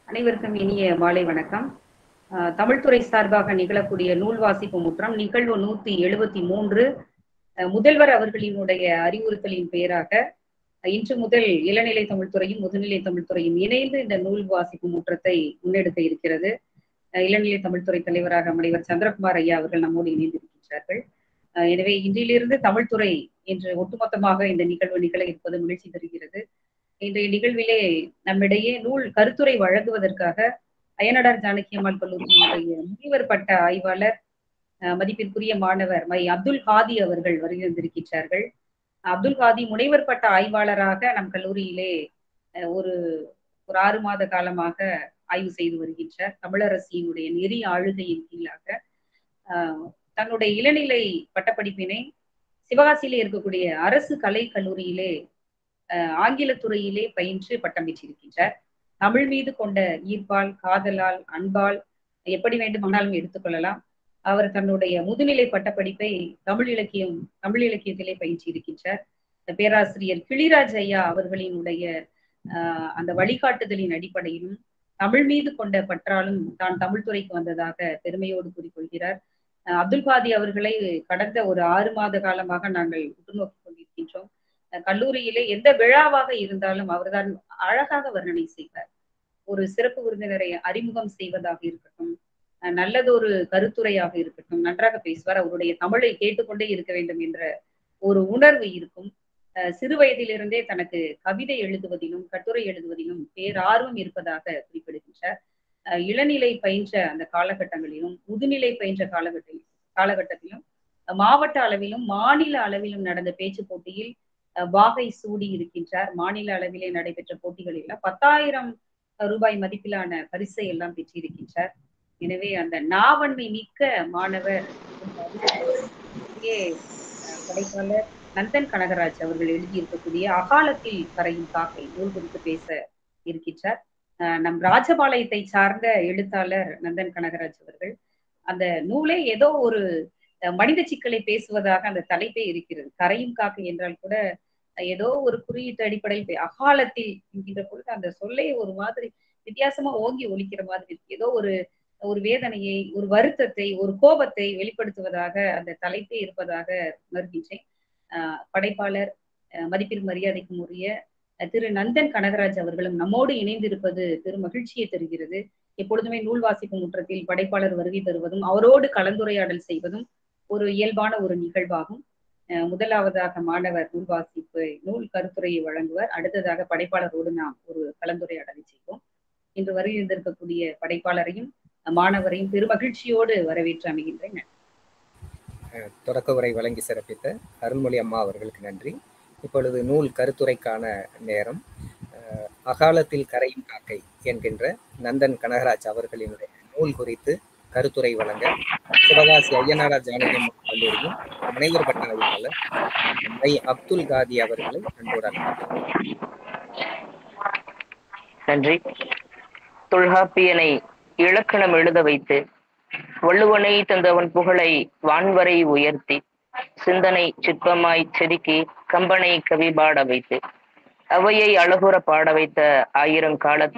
அனைவருக்கும் இனிய மாலை வணக்கம் அஹ், தமிழ்துறை சார்பாக நிகழக்கூடிய நூல் வாசிப்பு முற்றம் நிகழ்வு நூத்தி எழுபத்தி மூன்று அஹ், முதல்வர் அவர்களினுடைய அறிவுறுத்தலின் பெயராக அஹ், இன்று முதல் இளநிலை தமிழ்துறையும் முதுநிலை தமிழ்துறையும் இணைந்து இந்த நூல் வாசிப்பு முற்றத்தை முன்னெடுக்க இருக்கிறது அஹ், இளநிலை தமிழ்துறை தலைவராக முனைவர் சந்திரகுமார் ஐயா அவர்கள் நம்மோடு இணைந்திருக்கின்றார்கள் அஹ், எனவே இன்றிலிருந்து தமிழ்துறை என்று ஒட்டுமொத்தமாக இந்த நிகழ்வு நிகழ இருப்பது மகிழ்ச்சி தருகிறது இன்றைய நிகழ்விலே நம்மிடையே நூல் கருத்துரை வழங்குவதற்காக அய்யனடார் ஜானகி அம்மாள் கல்லூரியினுடைய முனைவர் பட்ட ஆய்வாளர் அஹ், மதிப்பிற்குரிய மாணவர் மை அப்துல் ஹாதி அவர்கள் வருகை வந்திருக்கின்றார்கள் அப்துல் ஹாதி முனைவர் பட்ட ஆய்வாளராக நம் கல்லூரியிலே அஹ், ஒரு ஒரு ஆறு மாத காலமாக ஆய்வு செய்து வருகின்றார் தமிழரசியினுடைய நெறி ஆளுகையின் கீழாக அஹ், தன்னுடைய இளநிலை பட்டப்படிப்பினை சிவகாசியிலே இருக்கக்கூடிய அரசு கலை கல்லூரியிலே அஹ் ஆங்கிலத் துறையிலே பயின்று பட்டம் பெற்றிருக்கின்றார் தமிழ் மீது கொண்ட ஈர்ப்பால் காதலால் அன்பால் எப்படி வேண்டுமானாலும் எடுத்துக்கொள்ளலாம் அவர் தன்னுடைய முதுநிலை பட்டப்படிப்பை தமிழ் இலக்கியம் தமிழ் இலக்கியத்திலே பயிற்சி இருக்கின்றார் பேராசிரியர் கிளிராஜ் ஐயா அவர்களினுடைய ஆஹ் அந்த வழிகாட்டுதலின் அடிப்படையிலும் தமிழ் மீது கொண்ட பற்றாலும் தான் தமிழ் துறைக்கு வந்ததாக பெருமையோடு கூறிக்கொள்கிறார் அஹ் அப்துல் காதி அவர்களை கடந்த ஒரு ஆறு மாத காலமாக நாங்கள் உற்று நோக்கிக் கொண்டிருக்கின்றோம் அஹ் கல்லூரியிலே எந்த விழாவாக இருந்தாலும் அவர்தான் அழகாக வர்ணனை செய்வார் ஒரு சிறப்பு விருந்தினரை அறிமுகம் செய்வதாக இருக்கட்டும் அஹ் நல்லதொரு கருத்துரையாக இருக்கட்டும் நன்றாக பேசுவார் அவருடைய தமிழை கேட்டுக்கொண்டே இருக்க வேண்டும் என்ற ஒரு உணர்வு இருக்கும் அஹ் சிறு வயதிலிருந்தே தனக்கு கவிதை எழுதுவதிலும் கட்டுரை எழுதுவதிலும் பேரார்வம் இருப்பதாக குறிப்பிடுகின்றார் அஹ் இளநிலை பயின்ற அந்த காலகட்டங்களிலும் முதுநிலை பயின்ற காலகட்டத்தில் காலகட்டத்திலும் அஹ் மாவட்ட அளவிலும் மாநில அளவிலும் நடந்த பேச்சு போட்டியில் அஹ் வாகை சூடி இருக்கின்றார் மாநில அளவிலே நடைபெற்ற போட்டிகளில் பத்தாயிரம் ரூபாய் மதிப்பிலான பரிசை எல்லாம் பெற்றிருக்கின்றார் எனவே அந்த நாவன்மை மிக்க மாணவர் இங்கே, அஹ், படைப்பாளர் நந்தன் கனகராஜ் அவர்கள் எழுதியிருக்கக்கூடிய அகாலத்தில் கரையும் காக்கை நூல் குறித்து பேச இருக்கின்றார் அஹ், நம் ராஜபாளையத்தை சார்ந்த எழுத்தாளர் நந்தன் கனகராஜ் அவர்கள் அந்த நூலே ஏதோ ஒரு அஹ், மனித சிக்கலை பேசுவதாக அந்த தலைப்பே இருக்கிறது கரையும் காக்கை என்றால் கூட ஏதோ ஒரு குறியீட்டு அடிப்படையில் பே- அகாலத்தில் என்கின்ற பொழுது அந்த சொல்லை ஒரு மாதிரி வித்தியாசமா ஓங்கி ஒலிக்கிற மாதிரி இருக்கு ஏதோ ஒரு ஒரு வேதனையை ஒரு வருத்தத்தை ஒரு கோபத்தை வெளிப்படுத்துவதாக அந்த தலைப்பே இருப்பதாக உணர்கின்றேன் ஆஹ் படைப்பாளர் அஹ் மதிப்பிற்கு மரியாதைக்கும் உரிய அஹ் திரு நந்தன் கனகராஜ் அவர்களும் நம்மோடு இணைந்திருப்பது பெரும் மகிழ்ச்சியை தருகிறது எப்பொழுதுமே நூல் வாசிப்பு முற்றத்தில் படைப்பாளர் வருகை தருவதும் அவரோடு கலந்துரையாடல் செய்வதும் ஒரு இயல்பான ஒரு நிகழ்வாகும் அஹ் முதலாவதாக மாணவர் நூல் வாசிப்பு நூல் கருத்துரையை வழங்குவார் அடுத்ததாக படைப்பாளரோடு நாம் ஒரு கலந்துரையாடலை செய்வோம் இன்று வருகின்றிருக்கக்கூடிய படைப்பாளரையும் மாணவரையும் பெருமகிழ்ச்சியோடு வரவேற்று அமைகின்றேன் தொடக்க உரை வழங்கி சிறப்பித்த அருள்மொழி அம்மா அவர்களுக்கு நன்றி இப்பொழுது நூல் கருத்துரைக்கான நேரம் அஹ், அகாலத்தில் கரையும் காக்கை என்கின்ற நந்தன் கனகராஜ் அவர்களினுடைய நூல் குறித்து கருத்துரை வழங்க சிவகாசி ஐயனாரா ஜானகி அம்மா கல்லூரியின் முனைவர் பட்ட ஆய்வாளர் மை அப்துல் காதி அவர்களை அன்போடு அழைக்கிறேன். நன்றி தொல்காப்பியனை இலக்கணம் எழுத வைத்து வள்ளுவனை தந்தவன் புகழை வான்வரை உயர்த்தி சிந்தனை சிற்பமாய் செதுக்கி கம்பனை கவி பாட வைத்து அவையை அழகுற பாட வைத்த ஆயிரம் கால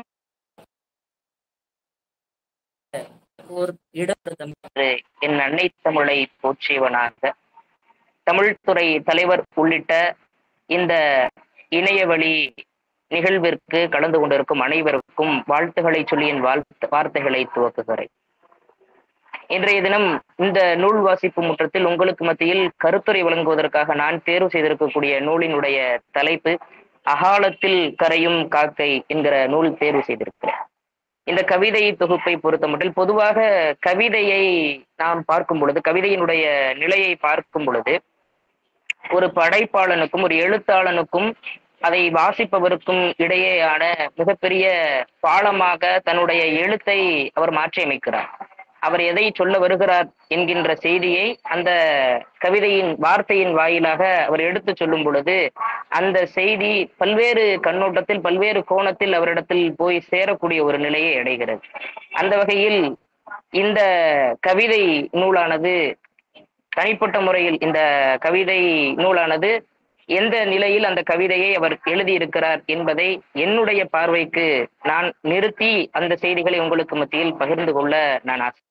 ஓர் இடத்தம் என் அன்னை தமிழை போற்றியவனாக தமிழ்துறை தலைவர் உள்ளிட்ட இந்த இணையவழி நிகழ்விற்கு கலந்து கொண்டிருக்கும் அனைவருக்கும் வாழ்த்துக்களை சொல்லி என் வாழ்த்து வார்த்தைகளை துவக்குகிறேன் இன்றைய தினம் இந்த நூல் வாசிப்பு முற்றத்தில் உங்களுக்கு மத்தியில் கருத்துரை வழங்குவதற்காக நான் தேர்வு செய்திருக்கக்கூடிய நூலினுடைய தலைப்பு அகாலத்தில் கரையும் காக்கை என்கிற நூல் தேர்வு செய்திருக்கிறேன் இந்த கவிதை தொகுப்பை பொறுத்தமட்டில் பொதுவாக கவிதையை நாம் பார்க்கும் பொழுது கவிதையினுடைய நிலையை பார்க்கும் பொழுது ஒரு படைப்பாளனுக்கும் ஒரு எழுத்தாளனுக்கும் அதை வாசிப்பவருக்கும் இடையேயான மிகப்பெரிய பாலமாக தன்னுடைய எழுத்தை அவர் மாற்றியமைக்கிறார் அவர் எதை சொல்ல வருகிறார் என்கின்ற செய்தியை அந்த கவிதையின் வார்த்தையின் வாயிலாக அவர் எடுத்து சொல்லும் பொழுது அந்த செய்தி பல்வேறு கண்ணோட்டத்தில் பல்வேறு கோணத்தில் அவரிடத்தில் போய் சேரக்கூடிய ஒரு நிலையை அடைகிறது அந்த வகையில் இந்த கவிதை நூலானது தனிப்பட்ட முறையில் இந்த கவிதை நூலானது எந்த நிலையில் அந்த கவிதையை அவர் எழுதியிருக்கிறார் என்பதை என்னுடைய பார்வைக்கு நான் நிறுத்தி அந்த செய்திகளை உங்களுக்கு மத்தியில் பகிர்ந்து கொள்ள நான் ஆசை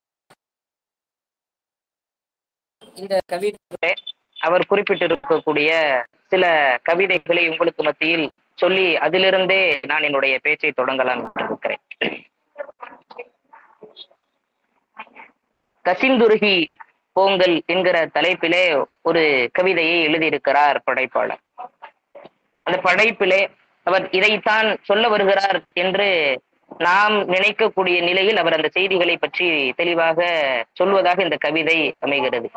இந்த கவிதை அவர் குறிப்பிட்டிருக்கக்கூடிய சில கவிதைகளை உங்களுக்கு மத்தியில் சொல்லி அதிலிருந்தே நான் என்னுடைய பேச்சை தொடங்கலாம் என்று இருக்கிறேன் கசிந்துருகி போங்கல் என்கிற தலைப்பிலே ஒரு கவிதையை எழுதியிருக்கிறார் படைப்பாளர் அந்த படைப்பிலே அவர் இதைத்தான் சொல்ல வருகிறார் என்று நாம் நினைக்கக்கூடிய நிலையில் அவர் அந்த செய்திகளை பற்றி தெளிவாக சொல்வதாக இந்த கவிதை அமைகிறது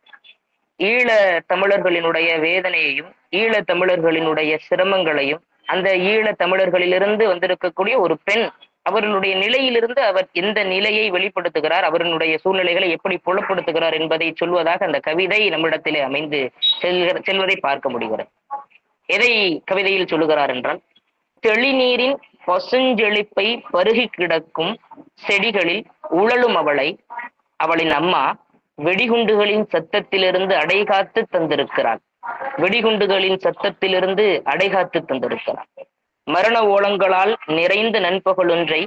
ஈழ தமிழர்களினுடைய வேதனையையும் ஈழ தமிழர்களினுடைய சிரமங்களையும் அந்த ஈழ தமிழர்களிலிருந்து வந்திருக்கக்கூடிய ஒரு பெண் அவர்களுடைய நிலையிலிருந்து அவர் எந்த நிலையை வெளிப்படுத்துகிறார் அவர்களுடைய சூழ்நிலைகளை எப்படி புலப்படுத்துகிறார் என்பதை சொல்வதாக அந்த கவிதை நம்மிடத்திலே அமைந்து செல்கிற செல்வதை பார்க்க முடிகிறது எதை கவிதையில் சொல்லுகிறார் என்றால் தெளிநீரின் பசுஞ்செழிப்பை பருகி கிடக்கும் செடிகளில் உழலும் அவளை அவளின் அம்மா வெடிகுண்டுகளின் சத்தத்திலிருந்து அடைகாத்து தந்திருக்கிறாள் வெடிகுண்டுகளின் சத்தத்திலிருந்து அடைகாத்து தந்திருக்கிறாள் மரண ஓலங்களால் நிறைந்த நண்பகல் ஒன்றை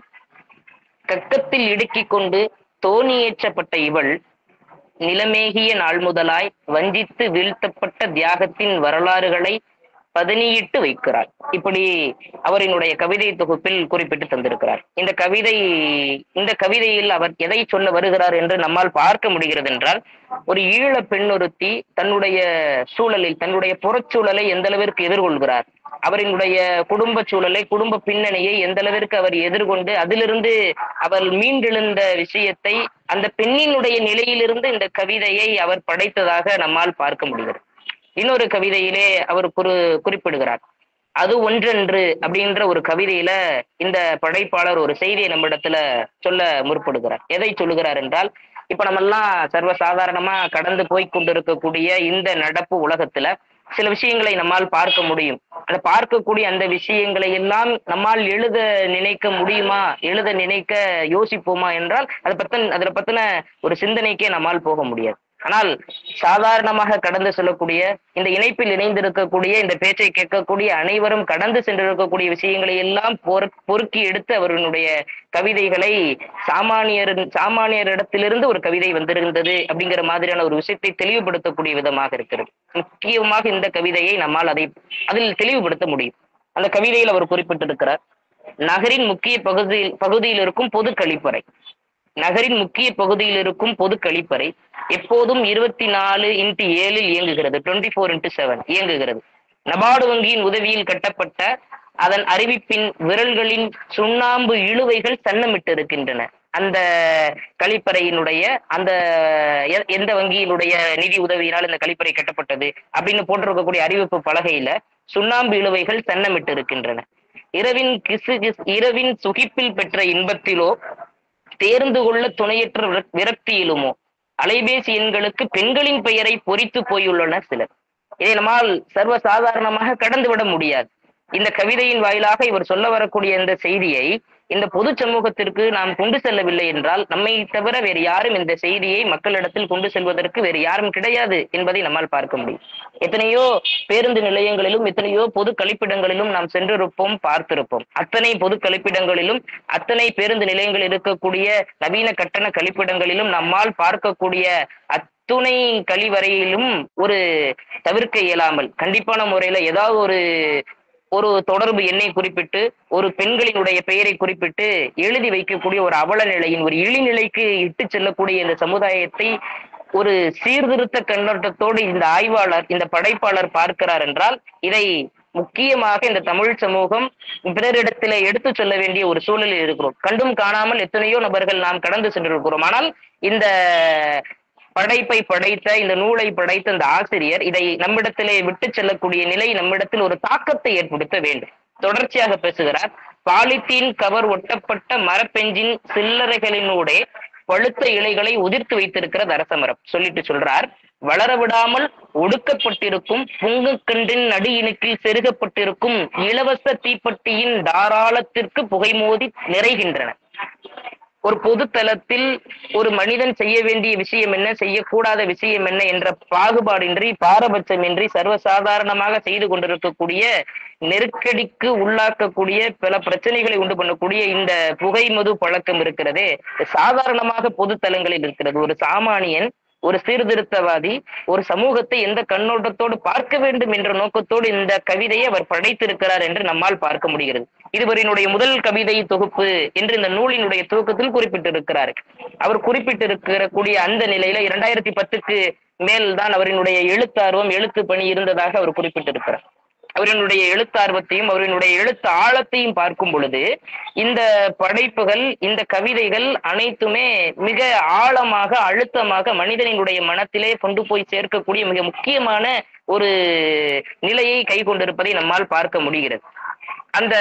கக்கத்தில் இடுக்கிக் கொண்டு தோணியேற்றப்பட்ட இவள் நிலமேகிய நாள் முதலாய் வஞ்சித்து வீழ்த்தப்பட்ட தியாகத்தின் வரலாறுகளை பதனியிட்டு வைக்கிறார் இப்படி அவரினுடைய கவிதை தொகுப்பில் குறிப்பிட்டு தந்திருக்கிறார் இந்த கவிதை இந்த கவிதையில் அவர் எதை சொல்ல வருகிறார் என்று நம்மால் பார்க்க முடிகிறது என்றால் ஒரு ஈழ பெண்ணொருத்தி தன்னுடைய சூழலில் தன்னுடைய புறச்சூழலை எந்த அளவிற்கு எதிர்கொள்கிறார் அவரினுடைய குடும்ப சூழலை குடும்ப பின்னணியை எந்த அளவிற்கு அவர் எதிர்கொண்டு அதிலிருந்து அவர் மீண்டெழுந்த விஷயத்தை அந்த பெண்ணினுடைய நிலையிலிருந்து இந்த கவிதையை அவர் படைத்ததாக நம்மால் பார்க்க முடிகிறது இன்னொரு கவிதையிலே அவர் குறி குறிப்பிடுகிறார் அது ஒன்றென்று அப்படின்ற ஒரு கவிதையில இந்த படைப்பாளர் ஒரு செய்தியை நம்மிடத்துல சொல்ல முற்படுகிறார் எதை சொல்லுகிறார் என்றால் இப்ப நம்ம எல்லாம் சர்வசாதாரணமா கடந்து போய் கொண்டிருக்கக்கூடிய இந்த நடப்பு உலகத்துல சில விஷயங்களை நம்மால் பார்க்க முடியும் அந்த பார்க்கக்கூடிய அந்த விஷயங்களை எல்லாம் நம்மால் எழுத நினைக்க முடியுமா எழுத நினைக்க யோசிப்போமா என்றால் அதை பத்த அதில் பத்தின ஒரு சிந்தனைக்கே நம்மால் போக முடியாது ஆனால் சாதாரணமாக கடந்து செல்லக்கூடிய இந்த இணைப்பில் இணைந்திருக்கக்கூடிய இந்த பேச்சை கேட்கக்கூடிய அனைவரும் கடந்து சென்றிருக்கக்கூடிய விஷயங்களை எல்லாம் பொறு பொறுக்கி எடுத்து அவர்களுடைய கவிதைகளை சாமானியர் சாமானியரிடத்திலிருந்து ஒரு கவிதை வந்திருந்தது அப்படிங்கிற மாதிரியான ஒரு விஷயத்தை தெளிவுபடுத்தக்கூடிய விதமாக இருக்கிறது முக்கியமாக இந்த கவிதையை நம்மால் அதை அதில் தெளிவுபடுத்த முடியும் அந்த கவிதையில் அவர் குறிப்பிட்டிருக்கிறார் நகரின் முக்கிய பகுதியில் பகுதியில் இருக்கும் பொது கழிப்பறை நகரின் முக்கிய பகுதியில் இருக்கும் பொது கழிப்பறை எப்போதும் இருபத்தி நாலு இன்ட்டு ஏழில் இயங்குகிறது டுவெண்ட்டி ஃபோர் இன்ட்டு செவன் இயங்குகிறது நபார்டு வங்கியின் உதவியில் கட்டப்பட்ட அதன் அறிவிப்பின் விரல்களின் சுண்ணாம்பு இழுவைகள் சன்னமிட்டு இருக்கின்றன அந்த கழிப்பறையினுடைய அந்த எ- எந்த வங்கியினுடைய நிதி உதவியினால் இந்த கழிப்பறை கட்டப்பட்டது அப்படின்னு போட்டிருக்கக்கூடிய அறிவிப்பு பலகையில சுண்ணாம்பு இழுவைகள் சன்னமிட்டு இருக்கின்றன இரவின் கிசு கிஸ் இரவின் சுகிப்பில் பெற்ற இன்பத்திலோ தேர்ந்து கொள்ள துணையற்ற விர- விரக்தியிலுமோ அலைபேசி எண்களுக்கு பெண்களின் பெயரை பொறித்து போயுள்ளனர் சிலர் இதை நம்மால் சர்வ சாதாரணமாக கடந்து விட முடியாது இந்த கவிதையின் வாயிலாக இவர் சொல்ல வரக்கூடிய இந்த செய்தியை இந்த பொது சமூகத்திற்கு நாம் கொண்டு செல்லவில்லை என்றால் நம்மை தவிர வேறு யாரும் இந்த செய்தியை மக்களிடத்தில் கொண்டு செல்வதற்கு வேறு யாரும் கிடையாது என்பதை நம்மால் பார்க்க முடியும் எத்தனையோ பேருந்து நிலையங்களிலும் எத்தனையோ பொது கழிப்பிடங்களிலும் நாம் சென்றிருப்போம் பார்த்திருப்போம் அத்தனை பொது கழிப்பிடங்களிலும் அத்தனை பேருந்து நிலையங்கள் இருக்கக்கூடிய நவீன கட்டண கழிப்பிடங்களிலும் நம்மால் பார்க்கக்கூடிய அத்துணை கழிவறையிலும் ஒரு தவிர்க்க இயலாமல் கண்டிப்பான முறையில ஏதாவது ஒரு ஒரு தொடர்பு எண்ணை குறிப்பிட்டு ஒரு பெண்களினுடைய பெயரை குறிப்பிட்டு எழுதி வைக்கக்கூடிய ஒரு அவல நிலையின் ஒரு இழிநிலைக்கு இட்டு செல்லக்கூடிய இந்த சமுதாயத்தை ஒரு சீர்திருத்த கண்ணோட்டத்தோடு இந்த ஆய்வாளர் இந்த படைப்பாளர் பார்க்கிறார் என்றால் இதை முக்கியமாக இந்த தமிழ் சமூகம் பிறரிடத்திலே எடுத்து சொல்ல வேண்டிய ஒரு சூழலில் இருக்கிறோம் கண்டும் காணாமல் எத்தனையோ நபர்கள் நாம் கடந்து சென்றிருக்கிறோம் ஆனால் இந்த படைப்பை படைத்த இந்த நூலை படைத்த இந்த ஆசிரியர் இதை நம்மிடத்திலே விட்டு செல்லக்கூடிய நிலை நம்மிடத்தில் ஒரு தாக்கத்தை ஏற்படுத்த வேண்டும் தொடர்ச்சியாக பேசுகிறார் பாலித்தீன் கவர் ஒட்டப்பட்ட மரப்பெஞ்சின் சில்லறைகளினூடே பழுத்த இலைகளை உதிர்த்து வைத்திருக்கிறது அரச மரம் சொல்லிட்டு சொல்றார் வளர விடாமல் ஒடுக்கப்பட்டிருக்கும் புங்குக்கண்டின் நடு இணுக்கில் செருகப்பட்டிருக்கும் இலவச தீப்பெட்டியின் தாராளத்திற்கு புகைமோதி நிறைகின்றன ஒரு பொது தளத்தில் ஒரு மனிதன் செய்ய வேண்டிய விஷயம் என்ன செய்யக்கூடாத விஷயம் என்ன என்ற பாகுபாடின்றி பாரபட்சமின்றி சர்வசாதாரணமாக செய்து கொண்டிருக்கக்கூடிய நெருக்கடிக்கு உள்ளாக்கக்கூடிய பல பிரச்சனைகளை உண்டு பண்ணக்கூடிய இந்த புகை மது பழக்கம் இருக்கிறதே சாதாரணமாக பொது தளங்களில் இருக்கிறது ஒரு சாமானியன் ஒரு சீர்திருத்தவாதி ஒரு சமூகத்தை எந்த கண்ணோட்டத்தோடு பார்க்க வேண்டும் என்ற நோக்கத்தோடு இந்த கவிதையை அவர் படைத்திருக்கிறார் என்று நம்மால் பார்க்க முடிகிறது இதுவரினுடைய முதல் கவிதை தொகுப்பு என்று இந்த நூலினுடைய துவக்கத்தில் குறிப்பிட்டிருக்கிறார் அவர் குறிப்பிட்டிருக்கிற கூடிய அந்த நிலையில இரண்டாயிரத்தி பத்துக்கு மேல் தான் அவரினுடைய எழுத்தார்வம் எழுத்து பணி இருந்ததாக அவர் குறிப்பிட்டிருக்கிறார் அவரினுடைய எழுத்தார்வத்தையும் அவரினுடைய எழுத்து ஆழத்தையும் பார்க்கும் பொழுது இந்த படைப்புகள் இந்த கவிதைகள் அனைத்துமே மிக ஆழமாக அழுத்தமாக மனிதனினுடைய மனத்திலே கொண்டு போய் சேர்க்கக்கூடிய மிக முக்கியமான ஒரு நிலையை கை கொண்டிருப்பதை நம்மால் பார்க்க முடிகிறது அந்த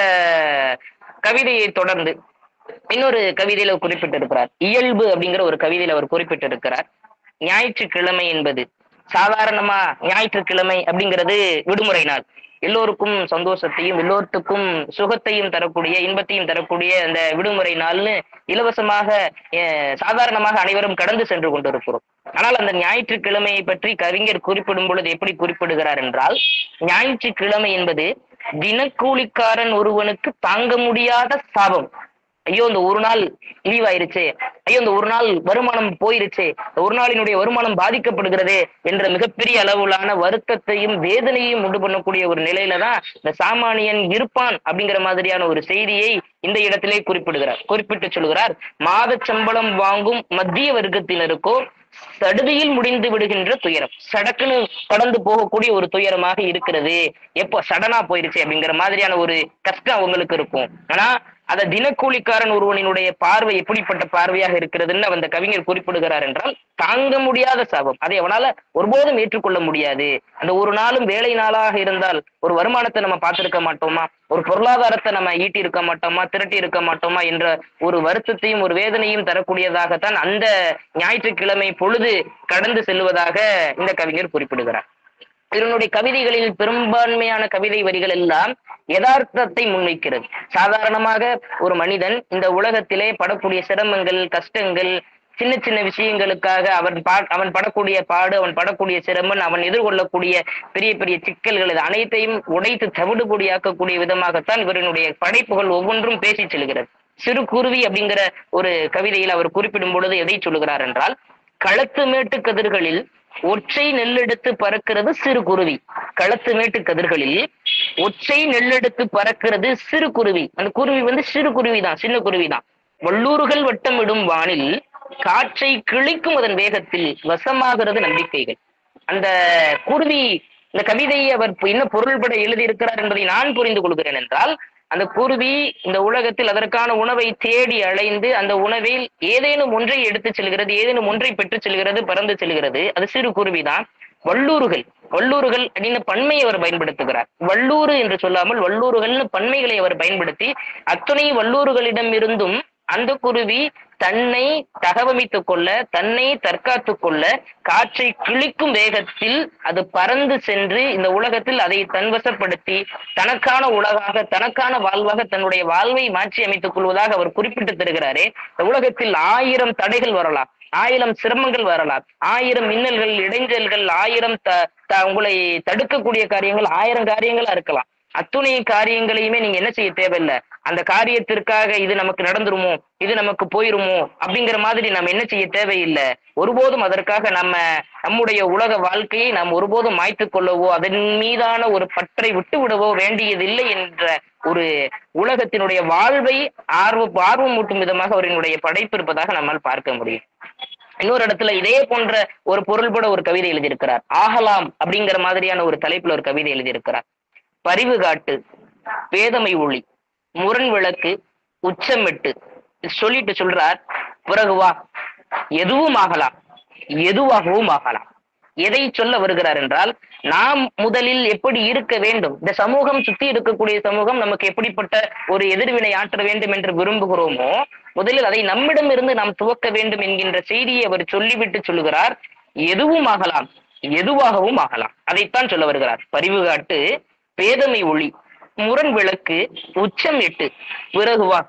கவிதையை தொடர்ந்து இன்னொரு கவிதையில குறிப்பிட்டிருக்கிறார் இயல்பு அப்படிங்கிற ஒரு கவிதையில அவர் குறிப்பிட்டிருக்கிறார் ஞாயிற்றுக்கிழமை என்பது சாதாரணமா ஞாயிற்றுக்கிழமை அப்படிங்கிறது விடுமுறை நாள் எல்லோருக்கும் சந்தோஷத்தையும் எல்லோருக்கும் சுகத்தையும் தரக்கூடிய இன்பத்தையும் தரக்கூடிய அந்த விடுமுறை நாள்னு இலவசமாக அஹ், சாதாரணமாக அனைவரும் கடந்து சென்று கொண்டிருக்கிறோம் ஆனால் அந்த ஞாயிற்றுக்கிழமையை பற்றி கவிஞர் குறிப்பிடும் பொழுது எப்படி குறிப்பிடுகிறார் என்றால் ஞாயிற்றுக்கிழமை என்பது தினக்கூலிக்காரன் ஒருவனுக்கு தாங்க முடியாத சாபம் ஐயோ இந்த ஒரு நாள் லீவ் ஆயிருச்சே ஐயோ இந்த ஒரு நாள் வருமானம் போயிருச்சே இந்த ஒரு நாளினுடைய வருமானம் பாதிக்கப்படுகிறதே என்ற மிகப்பெரிய அளவிலான வருத்தத்தையும் வேதனையும் உண்டு பண்ணக்கூடிய ஒரு நிலையில தான் இந்த சாமானியன் இருப்பான் அப்படிங்கிற மாதிரியான ஒரு செய்தியை இந்த இடத்திலே குறிப்பிடுகிறார் குறிப்பிட்டு சொல்கிறார் மாத சம்பளம் வாங்கும் மத்திய வர்க்கத்தினருக்கோ சடுதியில் முடிந்து விடுகின்ற துயரம் சடக்குன்னு கடந்து போகக்கூடிய ஒரு துயரமாக இருக்கிறது எப்போ சடனா போயிருச்சு அப்படிங்கிற மாதிரியான ஒரு கஷ்டம் அவங்களுக்கு இருக்கும் ஆனா அத தினக்கூலிக்காரன் ஒருவனினுடைய பார்வை எப்படிப்பட்ட பார்வையாக இருக்கிறதுன்னு அந்த கவிஞர் குறிப்பிடுகிறார் என்றால் தாங்க முடியாத சாபம் அதை அவனால ஒருபோதும் ஏற்றுக்கொள்ள முடியாது அந்த ஒரு நாளும் வேலை நாளாக இருந்தால் ஒரு வருமானத்தை நம்ம பார்த்திருக்க மாட்டோமா ஒரு பொருளாதாரத்தை நம்ம ஈட்டி இருக்க மாட்டோமா திரட்டி இருக்க மாட்டோமா என்ற ஒரு வருத்தத்தையும் ஒரு வேதனையும் தரக்கூடியதாகத்தான் அந்த ஞாயிற்றுக்கிழமை பொழுது கடந்து செல்வதாக இந்த கவிஞர் குறிப்பிடுகிறார் இதனுடைய கவிதைகளில் பெரும்பான்மையான கவிதை வரிகள் எல்லாம் யதார்த்தத்தை முன்வைக்கிறது சாதாரணமாக ஒரு மனிதன் இந்த உலகத்திலே படக்கூடிய சிரமங்கள் கஷ்டங்கள் சின்ன சின்ன விஷயங்களுக்காக அவன் பா அவன் படக்கூடிய பாடு அவன் படக்கூடிய சிரமம் அவன் எதிர்கொள்ளக்கூடிய பெரிய பெரிய சிக்கல்கள் இது அனைத்தையும் உடைத்து தவிடுபொடியாக்கக்கூடிய விதமாகத்தான் இவரினுடைய படைப்புகள் ஒவ்வொன்றும் பேசி செல்கிறது சிறு குருவி அப்படிங்கிற ஒரு கவிதையில் அவர் குறிப்பிடும் பொழுது எதை சொல்லுகிறார் என்றால் களத்து மேட்டு கதிர்களில் ஒற்றை நெல்லெடுத்து பறக்கிறது சிறு குருவி களத்து மேட்டு கதிர்களில் ஒற்றை நெல்லெடுத்து பறக்கிறது சிறு குருவி அந்த குருவி வந்து சிறு குருவி தான் சின்ன குருவி தான் வள்ளூர்கள் வட்டமிடும் வானில் காற்றை கிழிக்கும் அதன் வேகத்தில் வசமாகிறது நம்பிக்கைகள் அந்த குருவி இந்த கவிதையை அவர் என்ன பொருள்பட எழுதியிருக்கிறார் என்பதை நான் புரிந்து கொள்கிறேன் என்றால் அந்த குருவி இந்த உலகத்தில் அதற்கான உணவை தேடி அலைந்து அந்த உணவில் ஏதேனும் ஒன்றை எடுத்து செல்கிறது ஏதேனும் ஒன்றை பெற்று செல்கிறது பறந்து செல்கிறது அது சிறு குருவிதான் வள்ளூர்கள் வள்ளூர்கள் அப்படின்னு பன்மையை அவர் பயன்படுத்துகிறார் வள்ளூரு என்று சொல்லாமல் வள்ளூர்கள்னு பன்மைகளை அவர் பயன்படுத்தி அத்துணை வள்ளூர்களிடம் இருந்தும் அந்த குருவி தன்னை தகவமைத்துக் கொள்ள தன்னை தற்காத்துக் கொள்ள காற்றை கிழிக்கும் வேகத்தில் அது பறந்து சென்று இந்த உலகத்தில் அதை தன்வசப்படுத்தி தனக்கான உலகாக தனக்கான வாழ்வாக தன்னுடைய வாழ்வை மாற்றி அமைத்துக் கொள்வதாக அவர் குறிப்பிட்டு தருகிறாரே இந்த உலகத்தில் ஆயிரம் தடைகள் வரலாம் ஆயிரம் சிரமங்கள் வரலாம் ஆயிரம் மின்னல்கள் இடைஞ்சல்கள் ஆயிரம் த த- உங்களை தடுக்கக்கூடிய காரியங்கள் ஆயிரம் காரியங்களா இருக்கலாம் அத்துணை காரியங்களையுமே நீங்க என்ன செய்ய தேவையில்லை அந்த காரியத்திற்காக இது நமக்கு நடந்துருமோ இது நமக்கு போயிருமோ அப்படிங்கிற மாதிரி நம்ம என்ன செய்ய தேவையில்லை ஒருபோதும் அதற்காக நம்ம நம்முடைய உலக வாழ்க்கையை நாம் ஒருபோதும் மாய்த்து கொள்ளவோ அதன் மீதான ஒரு பற்றை விட்டு விடவோ வேண்டியதில்லை என்ற ஒரு உலகத்தினுடைய வாழ்வை ஆர்வ ஆர்வம் ஊட்டும் விதமாக அவரினுடைய படைப்பு இருப்பதாக நம்மால் பார்க்க முடியும் இன்னொரு இடத்துல இதே போன்ற ஒரு பொருள்பட ஒரு கவிதை எழுதியிருக்கிறார் ஆகலாம் அப்படிங்கிற மாதிரியான ஒரு தலைப்புல ஒரு கவிதை எழுதியிருக்கிறார் பரிவு காட்டு வேதமை ஒளி முரண் விளக்கு உச்சமிட்டு சொல்லிட்டு சொல்றார் பிறகு வா எதுவும் ஆகலாம் எதுவாகவும் ஆகலாம் எதை சொல்ல வருகிறார் என்றால் நாம் முதலில் எப்படி இருக்க வேண்டும் இந்த சமூகம் சுத்தி இருக்கக்கூடிய சமூகம் நமக்கு எப்படிப்பட்ட ஒரு எதிர்வினை ஆற்ற வேண்டும் என்று விரும்புகிறோமோ முதலில் அதை நம்மிடமிருந்து நாம் துவக்க வேண்டும் என்கின்ற செய்தியை அவர் சொல்லிவிட்டு சொல்லுகிறார் எதுவும் ஆகலாம் எதுவாகவும் ஆகலாம் அதைத்தான் சொல்ல வருகிறார் பரிவு காட்டு பேதமை ஒளி முரண் விளக்கு உச்சம் எட்டு பிறகு வா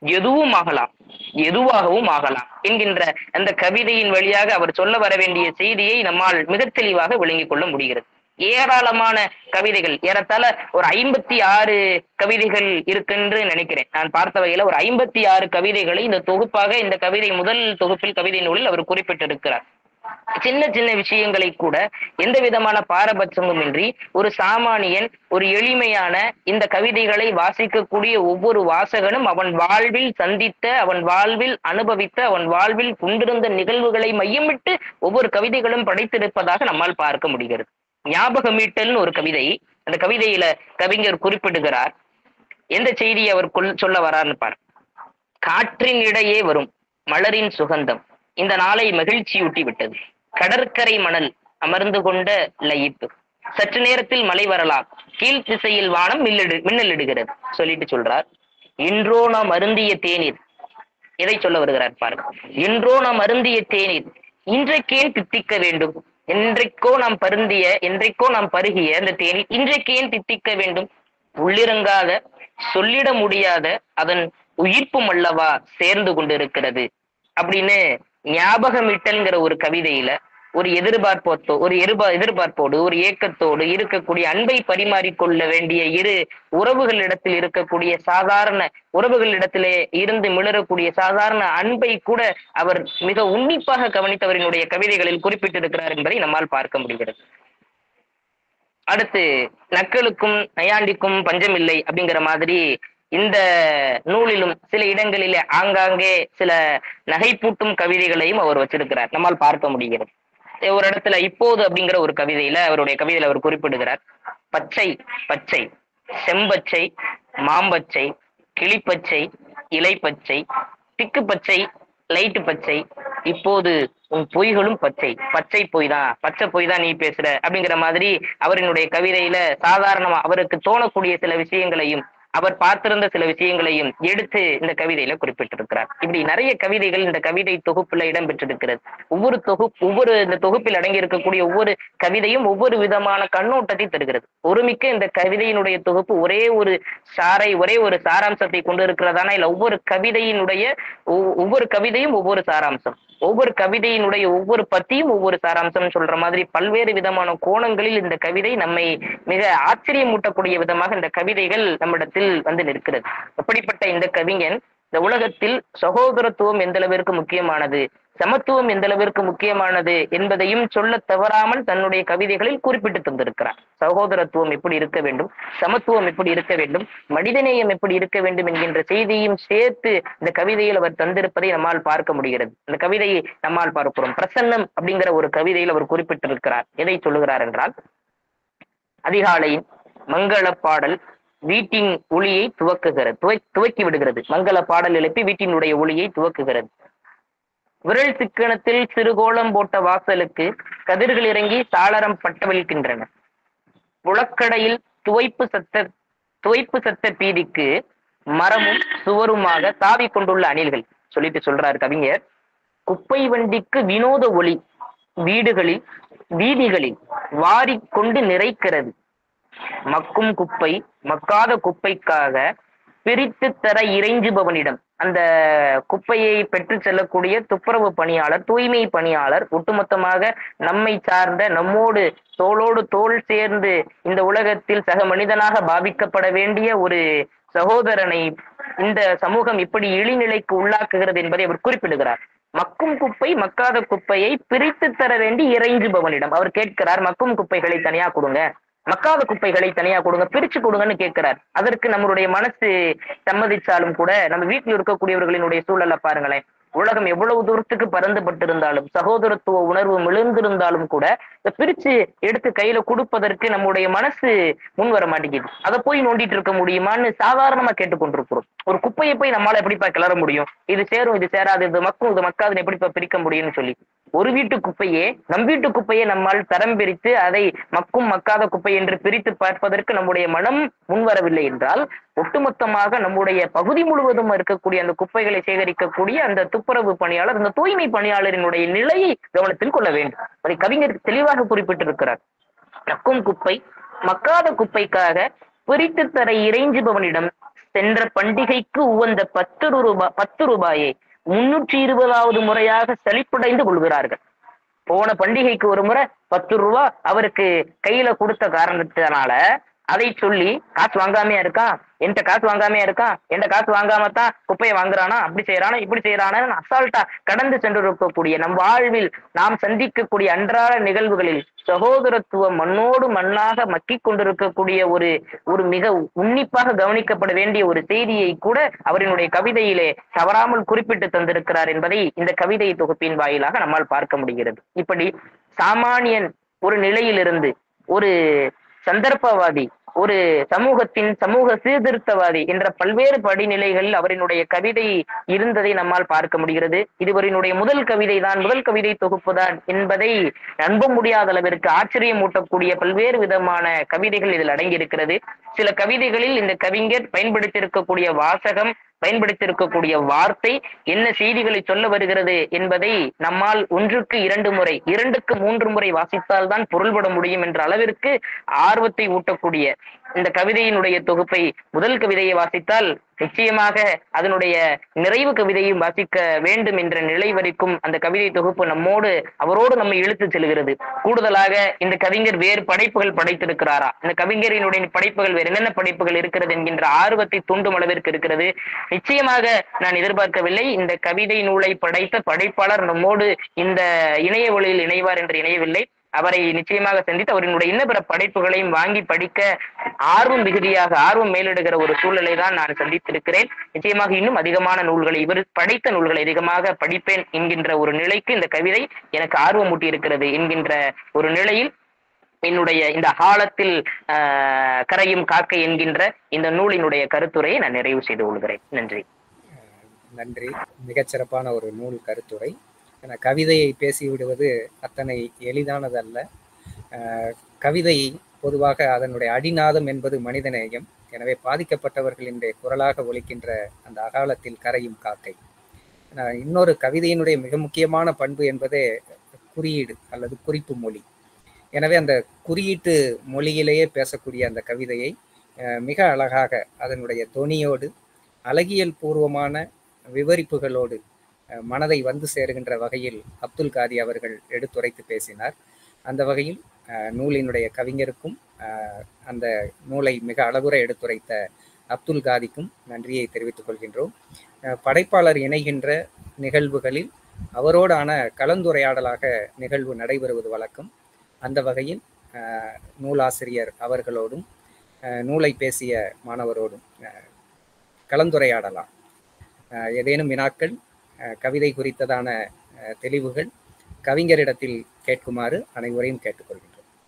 எதுவும் ஆகலாம் எதுவாகவும் ஆகலாம் என்கின்ற அந்த கவிதையின் வழியாக அவர் சொல்ல வர வேண்டிய செய்தியை நம்மால் மிக தெளிவாக விளங்கிக் கொள்ள முடிகிறது ஏராளமான கவிதைகள் ஏறத்தாழ ஒரு ஐம்பத்தி ஆறு கவிதைகள் இருக்குன்னு நினைக்கிறேன் நான் பார்த்த வகையில ஒரு ஐம்பத்தி ஆறு கவிதைகளை இந்த தொகுப்பாக இந்த கவிதை முதல் தொகுப்பில் கவிதை நூலில் அவர் குறிப்பிட்டிருக்கிறார் சின்ன சின்ன விஷயங்களை கூட எந்த விதமான பாரபட்சமும் இன்றி ஒரு சாமானியன் ஒரு எளிமையான இந்த கவிதைகளை வாசிக்கக்கூடிய ஒவ்வொரு வாசகனும் அவன் வாழ்வில் சந்தித்த அவன் வாழ்வில் அனுபவித்த அவன் வாழ்வில் கொண்டிருந்த நிகழ்வுகளை மையமிட்டு ஒவ்வொரு கவிதைகளும் படைத்திருப்பதாக நம்மால் பார்க்க முடிகிறது ஞாபகமீட்டல்னு ஒரு கவிதை அந்த கவிதையில கவிஞர் குறிப்பிடுகிறார் எந்த செய்தியை அவர் கொல் சொல்ல வரார்னு பார் காற்றின் இடையே வரும் மலரின் சுகந்தம் இந்த நாளை மகிழ்ச்சியூட்டி விட்டது கடற்கரை மணல் அமர்ந்து கொண்ட லயிப்பு சற்று நேரத்தில் மழை வரலாம் கீழ் திசையில் வானம் மில்லிடு மின்னலிடுகிறது சொல்லிட்டு சொல்றார் இன்றோ நாம் அருந்திய தேநீர் எதை சொல்ல வருகிறார் பாருங்க இன்றோ நாம் அருந்திய தேநீர் இன்றைக்கேன் தித்திக்க வேண்டும் என்றைக்கோ நாம் பருந்திய என்றைக்கோ நாம் பருகிய அந்த தேநீர் இன்றைக்கேன் தித்திக்க வேண்டும் உள்ளிறங்காத சொல்லிட முடியாத அதன் உயிர்ப்பும் அல்லவா சேர்ந்து கொண்டிருக்கிறது அப்படின்னு ஞாபகமிட்டல்ங்கிற ஒரு கவிதையில ஒரு எதிர்பார்ப்போத்தோ ஒரு எதிர்பா எதிர்பார்ப்போடு ஒரு ஏக்கத்தோடு இருக்கக்கூடிய அன்பை பரிமாறிக்கொள்ள வேண்டிய இரு உறவுகளிடத்தில் இருக்கக்கூடிய சாதாரண உறவுகளிடத்திலே இருந்து மிளறக்கூடிய சாதாரண அன்பை கூட அவர் மிக உன்னிப்பாக கவனித்தவரினுடைய கவிதைகளில் குறிப்பிட்டிருக்கிறார் என்பதை நம்மால் பார்க்க முடிகிறது அடுத்து நக்களுக்கும் நையாண்டிக்கும் பஞ்சமில்லை அப்படிங்கிற மாதிரி இந்த நூலிலும் சில இடங்களிலே ஆங்காங்கே சில நகைப்பூட்டும் கவிதைகளையும் அவர் வச்சிருக்கிறார் நம்மால் பார்க்க முடிகிறது ஒரு இடத்துல இப்போது அப்படிங்கிற ஒரு கவிதையில அவருடைய கவிதையில அவர் குறிப்பிடுகிறார் பச்சை பச்சை செம்பச்சை மாம்பச்சை கிளிப்பச்சை இலைப்பச்சை திக்கு பச்சை லைட்டு பச்சை இப்போது உன் பொய்களும் பச்சை பச்சை பொய் தான் பச்சை பொய் தான் நீ பேசுற அப்படிங்கிற மாதிரி அவரினுடைய கவிதையில சாதாரணமா அவருக்கு தோணக்கூடிய சில விஷயங்களையும் அவர் பார்த்திருந்த சில விஷயங்களையும் எடுத்து இந்த கவிதையில குறிப்பிட்டிருக்கிறார் இப்படி நிறைய கவிதைகள் இந்த கவிதை தொகுப்புல இடம்பெற்றிருக்கிறது ஒவ்வொரு தொகுப்பு ஒவ்வொரு இந்த தொகுப்பில் அடங்கி இருக்கக்கூடிய ஒவ்வொரு கவிதையும் ஒவ்வொரு விதமான கண்ணோட்டத்தை தருகிறது ஒருமிக்க இந்த கவிதையினுடைய தொகுப்பு ஒரே ஒரு சாரை ஒரே ஒரு சாராம்சத்தை கொண்டு இருக்கிறதானா இல்ல ஒவ்வொரு கவிதையினுடைய ஒவ்- ஒவ்வொரு கவிதையும் ஒவ்வொரு சாராம்சம் ஒவ்வொரு கவிதையினுடைய ஒவ்வொரு பத்தியும் ஒவ்வொரு சாராம்சம் சொல்ற மாதிரி பல்வேறு விதமான கோணங்களில் இந்த கவிதை நம்மை மிக ஆச்சரியமூட்டக்கூடிய விதமாக இந்த கவிதைகள் நம்மிடத்தில் வந்து நிற்கிறது அப்படிப்பட்ட இந்த கவிஞன் இந்த உலகத்தில் சகோதரத்துவம் எந்த அளவிற்கு முக்கியமானது சமத்துவம் எந்த அளவிற்கு முக்கியமானது என்பதையும் சொல்ல தவறாமல் தன்னுடைய கவிதைகளில் குறிப்பிட்டு தந்திருக்கிறார் சகோதரத்துவம் எப்படி இருக்க வேண்டும் சமத்துவம் எப்படி இருக்க வேண்டும் மனிதநேயம் எப்படி இருக்க வேண்டும் என்கின்ற செய்தியும் சேர்த்து இந்த கவிதையில் அவர் தந்திருப்பதை நம்மால் பார்க்க முடிகிறது இந்த கவிதையை நம்மால் பார்க்கிறோம் பிரசன்னம் அப்படிங்கிற ஒரு கவிதையில் அவர் குறிப்பிட்டிருக்கிறார் எதை சொல்லுகிறார் என்றால் அதிகாலையின் மங்கள பாடல் வீட்டின் ஒளியை துவக்குகிறது துவ துவக்கி விடுகிறது மங்கள பாடல் எழுப்பி வீட்டினுடைய ஒளியை துவக்குகிறது விரல் சிக்கனத்தில் சிறுகோளம் போட்ட வாசலுக்கு கதிர்கள் இறங்கி சாளரம் பட்டவழிக்கின்றன புழக்கடையில் துவைப்பு சத்த துவைப்பு சத்த பீதிக்கு மரமும் சுவருமாக தாவி கொண்டுள்ள அணில்கள் சொல்லிட்டு சொல்றாரு கவிஞர் குப்பை வண்டிக்கு வினோத ஒளி வீடுகளில் வீதிகளில் வாரிக்கொண்டு நிறைக்கிறது மக்கும் குப்பை மக்காத குப்பைக்காக பிரித்து தர இறைஞ்சுபவனிடம் அந்த குப்பையை பெற்று செல்லக்கூடிய துப்புரவு பணியாளர் தூய்மை பணியாளர் ஒட்டுமொத்தமாக நம்மை சார்ந்த நம்மோடு தோளோடு தோள் சேர்ந்து இந்த உலகத்தில் சக மனிதனாக பாவிக்கப்பட வேண்டிய ஒரு சகோதரனை இந்த சமூகம் இப்படி இழிநிலைக்கு உள்ளாக்குகிறது என்பதை அவர் குறிப்பிடுகிறார் மக்கும் குப்பை மக்காத குப்பையை பிரித்து தர வேண்டி இறைஞ்சுபவனிடம் அவர் கேட்கிறார் மக்கும் குப்பைகளை தனியா கொடுங்க மக்காத குப்பைகளை தனியா கொடுங்க பிரிச்சு கொடுங்கன்னு கேட்கிறார் அதற்கு நம்மளுடைய மனசு சம்மதிச்சாலும் கூட நம்ம வீட்டில் இருக்கக்கூடியவர்களினுடைய சூழலை பாருங்களேன் உலகம் எவ்வளவு தூரத்துக்கு பறந்துபட்டிருந்தாலும் சகோதரத்துவ உணர்வு மிளந்திருந்தாலும் கூட இதை பிரிச்சு எடுத்து கையில கொடுப்பதற்கு நம்முடைய மனசு முன் வர மாட்டேங்குது அதை போய் நோண்டிட்டு இருக்க முடியுமான்னு சாதாரணமா கேட்டுக்கொண்டிருக்கிறோம் ஒரு குப்பையை போய் நம்மளால எப்படிப்பா கிளற முடியும் இது சேரும் இது சேராது இது மக்கும் இது மக்காதுன்னு எப்படிப்பா பிரிக்க முடியும்னு சொல்லி ஒரு வீட்டு குப்பையே நம் வீட்டு குப்பையை நம்மால் தரம் பிரித்து அதை மக்கும் மக்காத குப்பை என்று பிரித்து பார்ப்பதற்கு நம்முடைய மனம் முன்வரவில்லை என்றால் ஒட்டுமொத்தமாக நம்முடைய பகுதி முழுவதும் இருக்கக்கூடிய அந்த குப்பைகளை சேகரிக்கக்கூடிய அந்த துப்புரவு பணியாளர் அந்த தூய்மை பணியாளரினுடைய நிலையை கவனத்தில் கொள்ள வேண்டும் அதை கவிஞர் தெளிவாக குறிப்பிட்டிருக்கிறார் நக்கும் குப்பை மக்காத குப்பைக்காக பிரித்து தர இறைஞ்சுபவனிடம் சென்ற பண்டிகைக்கு உவந்த பத்து ரூபாய் பத்து ரூபாயை முன்னூற்றி இருபதாவது முறையாக செழிப்படைந்து கொள்கிறார்கள் போன பண்டிகைக்கு ஒரு முறை பத்து ரூபா அவருக்கு கையில கொடுத்த காரணத்தினால அதை சொல்லி காசு வாங்காமையா இருக்கான் என்கிட்ட காசு வாங்காமையா இருக்கான் என்கிட்ட காசு வாங்காம தான் குப்பையை வாங்குறானா அப்படி செய்யறானா இப்படி செய்யறானா அசால்ட்டா கடந்து சென்று இருக்கக்கூடிய நம் வாழ்வில் நாம் சந்திக்கக்கூடிய அன்றாட நிகழ்வுகளில் சகோதரத்துவம் மண்ணோடு மண்ணாக மக்கிக் கொண்டிருக்கக்கூடிய ஒரு ஒரு மிக உன்னிப்பாக கவனிக்கப்பட வேண்டிய ஒரு செய்தியை கூட அவரினுடைய கவிதையிலே தவறாமல் குறிப்பிட்டு தந்திருக்கிறார் என்பதை இந்த கவிதை தொகுப்பின் வாயிலாக நம்மால் பார்க்க முடிகிறது இப்படி சாமானியன் ஒரு நிலையிலிருந்து ஒரு சந்தர்ப்பவாதி ஒரு சமூகத்தின் சமூக சீர்திருத்தவாதி என்ற பல்வேறு படிநிலைகளில் அவரினுடைய கவிதை இருந்ததை நம்மால் பார்க்க முடிகிறது இதுவரினுடைய முதல் கவிதை தான் முதல் கவிதை தொகுப்பு தான் என்பதை நம்ப முடியாத அளவிற்கு ஆச்சரியமூட்டக்கூடிய பல்வேறு விதமான கவிதைகள் இதில் அடங்கியிருக்கிறது சில கவிதைகளில் இந்த கவிஞர் பயன்படுத்தியிருக்கக்கூடிய வாசகம் பயன்படுத்தியிருக்கக்கூடிய வார்த்தை என்ன செய்திகளை சொல்ல வருகிறது என்பதை நம்மால் ஒன்றுக்கு இரண்டு முறை இரண்டுக்கு மூன்று முறை வாசித்தால் தான் பொருள்பட முடியும் என்ற அளவிற்கு ஆர்வத்தை ஊட்டக்கூடிய இந்த கவிதையினுடைய தொகுப்பை முதல் கவிதையை வாசித்தால் நிச்சயமாக அதனுடைய நிறைவு கவிதையும் வாசிக்க வேண்டும் என்ற நிலை வரைக்கும் அந்த கவிதை தொகுப்பு நம்மோடு அவரோடு நம்மை இழுத்து செல்கிறது கூடுதலாக இந்த கவிஞர் வேறு படைப்புகள் படைத்திருக்கிறாரா இந்த கவிஞரினுடைய படைப்புகள் வேறு என்னென்ன படைப்புகள் இருக்கிறது என்கின்ற ஆர்வத்தை தூண்டும் அளவிற்கு இருக்கிறது நிச்சயமாக நான் எதிர்பார்க்கவில்லை இந்த கவிதை நூலை படைத்த படைப்பாளர் நம்மோடு இந்த இணைய ஒளியில் இணைவார் என்று இணையவில்லை அவரை நிச்சயமாக சந்தித்து அவரினுடைய இன்ன பிற படைப்புகளையும் வாங்கி படிக்க ஆர்வம் மிகுதியாக ஆர்வம் மேலிடுகிற ஒரு சூழலை தான் நான் சந்தித்திருக்கிறேன் நிச்சயமாக இன்னும் அதிகமான நூல்களை இவர் படைத்த நூல்களை அதிகமாக படிப்பேன் என்கின்ற ஒரு நிலைக்கு இந்த கவிதை எனக்கு ஆர்வமூட்டி இருக்கிறது என்கின்ற ஒரு நிலையில் என்னுடைய இந்த காலத்தில் கரையும் காக்கை என்கின்ற இந்த நூலினுடைய கருத்துரையை நான் நிறைவு செய்து கொள்கிறேன் நன்றி நன்றி மிகச்சிறப்பான ஒரு நூல் கருத்துரை என கவிதையை பேசிவிடுவது அத்தனை எளிதானதல்ல கவிதை பொதுவாக அதனுடைய அடிநாதம் என்பது மனிதநேயம் எனவே பாதிக்கப்பட்டவர்களினுடைய குரலாக ஒலிக்கின்ற அந்த அகாலத்தில் கரையும் காக்கை இன்னொரு கவிதையினுடைய மிக முக்கியமான பண்பு என்பதே குறியீடு அல்லது குறிப்பு மொழி எனவே அந்த குறியீட்டு மொழியிலேயே பேசக்கூடிய அந்த கவிதையை மிக அழகாக அதனுடைய தொனியோடு அழகியல் பூர்வமான விவரிப்புகளோடு மனதை வந்து சேருகின்ற வகையில் அப்துல் காதி அவர்கள் எடுத்துரைத்து பேசினார் அந்த வகையில் நூலினுடைய கவிஞருக்கும் அந்த நூலை மிக அழகுற எடுத்துரைத்த அப்துல் காதிக்கும் நன்றியை தெரிவித்துக் கொள்கின்றோம் படைப்பாளர் இணைகின்ற நிகழ்வுகளில் அவரோடான கலந்துரையாடலாக நிகழ்வு நடைபெறுவது வழக்கம் அந்த வகையில் நூலாசிரியர் அவர்களோடும் நூலை பேசிய மாணவரோடும் கலந்துரையாடலாம் ஏதேனும் வினாக்கள் கவிதை குறித்ததான தெளிவுகள் கவிஞரிடத்தில் கேட்குமாறு அனைவரையும் கேட்டுக்கொள்கின்றோம்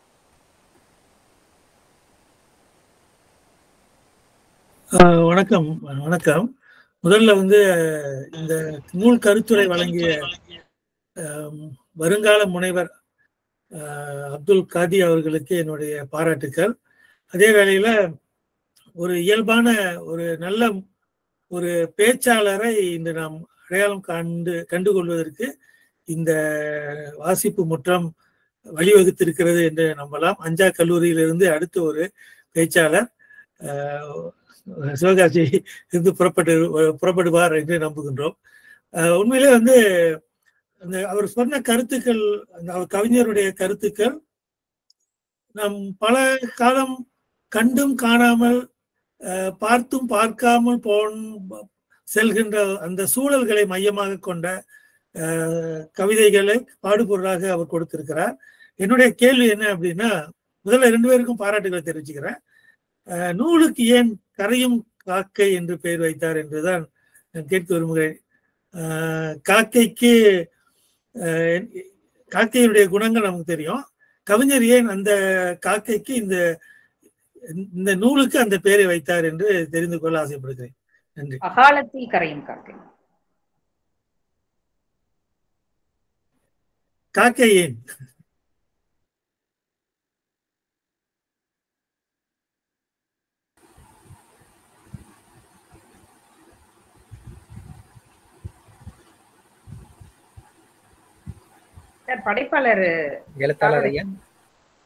வணக்கம் வணக்கம் முதல்ல வந்து இந்த நூல் கருத்துரை வழங்கிய வருங்கால முனைவர் அப்துல் காதி அவர்களுக்கு என்னுடைய பாராட்டுக்கள் அதே வேளையில ஒரு இயல்பான ஒரு நல்ல ஒரு பேச்சாளரை இன்று நாம் அடையாளம் கண்டு கண்டுகொள்வதற்கு இந்த வாசிப்பு முற்றம் வழிவகுத்திருக்கிறது என்று நம்பலாம் அஞ்சா கல்லூரியிலிருந்து அடுத்த ஒரு பேச்சாளர் சிவகாசி இருந்து புறப்பட்டு புறப்படுவார் என்று நம்புகின்றோம் உண்மையிலே வந்து அந்த அவர் சொன்ன கருத்துக்கள் அந்த அவர் கவிஞருடைய கருத்துக்கள் நாம் பல காலம் கண்டும் காணாமல் பார்த்தும் பார்க்காமல் போன் செல்கின்ற அந்த சூழல்களை மையமாக கொண்ட கவிதைகளை பாடுபொருளாக அவர் கொடுத்திருக்கிறார் என்னுடைய கேள்வி என்ன அப்படின்னா முதல்ல ரெண்டு பேருக்கும் பாராட்டுகளை தெரிவிச்சுக்கிறேன் நூலுக்கு ஏன் கரையும் காக்கை என்று பெயர் வைத்தார் என்றுதான் நான் கேட்க விரும்புகிறேன் காக்கைக்கு காக்கையினுடைய குணங்கள் நமக்கு தெரியும் கவிஞர் ஏன் அந்த காக்கைக்கு இந்த இந்த நூலுக்கு அந்த பெயரை வைத்தார் என்று தெரிந்து கொள்ள ஆசைப்படுகிறேன் நன்றி அகாலத்தில் கரையும் காக்கை காக்கை ஏன் படைப்பாளர் எழுத்தாளர் ஐயா